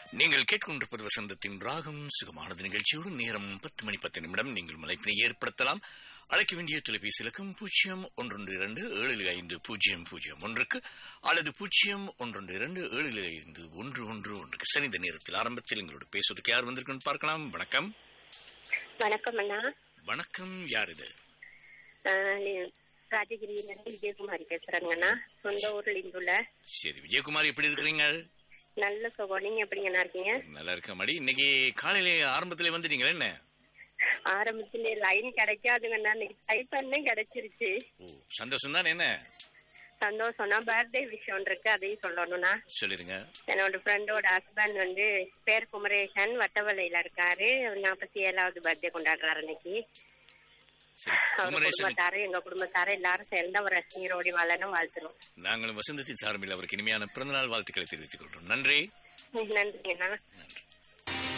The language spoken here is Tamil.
நீங்கள் கேட்கின்றிருப்பது வசந்தத்தின் ராகம் சுகமானது நிகழ்ச்சியோடு நேரம் பத்து மணி பத்து நிமிடம் நீங்கள் மலைப்பினை ஏற்படுத்தலாம் அழைக்க வேண்டிய தொலைபேசி இலக்கம் பூஜ்ஜியம் ஒன்றொன்று இரண்டு ஏழு ஐந்து பூஜ்ஜியம் பூஜ்ஜியம் ஒன்றுக்கு அல்லது பூஜ்ஜியம் ஒன்றொன்று இரண்டு ஏழு ஐந்து ஒன்று ஒன்று ஒன்றுக்கு சரி இந்த நேரத்தில் ஆரம்பத்தில் எங்களோட பேசுவதற்கு யார் வந்திருக்குன்னு பார்க்கலாம் வணக்கம் வணக்கம் அண்ணா வணக்கம் யார் இது ஆஹ் நீ- ராஜகிரியிலிருந்து விஜயகுமாரி பேசுறேங்க அண்ணா சொந்த ஊர்ல இந்துள்ள சரி விஜயகுமார் எப்படி இருக்கிறீங்க நல்ல சுகம் நீங்க எப்படிங்கண்ணா இருக்கீங்க நல்லா இருக்க மாடி இன்னைக்கு காலையில ஆரம்பத்திலே வந்துட்டீங்களா என்ன ஆரம்பத்துல லைன் கிடைக்காதுங்கண்ணா இன்னைக்கு டைப் பண்ணே கிடைச்சிருச்சு ஓ சந்தோஷம் தானே என்ன சந்தோஷம்னா பர்த்டே விஷயம் இருக்கு அதையும் சொல்லணும்னா சொல்லிருங்க என்னோட ஃப்ரெண்டோட ஹஸ்பண்ட் வந்து பேர் குமரேசன் வட்டவலையில இருக்காரு நாற்பத்தி ஏழாவது பர்த்டே கொண்டாடுறாரு இன்னைக்கு சரி அவர் குமரேசன் குடும்பத்தாரு எங்க குடும்பத்தாரு எல்லாரும் சேர்ந்து அவர் நீரோடி வாழணும் வாழ்த்துறோம் நாங்களும் வசந்தத்தின் சார்பில் அவருக்கு இனிமையான பிறந்தநாள் வாழ்த்துக்களை தெரிவித்துக் கொள்கிறோம் நன்றி நன்றிங்கண்ணா நன்றி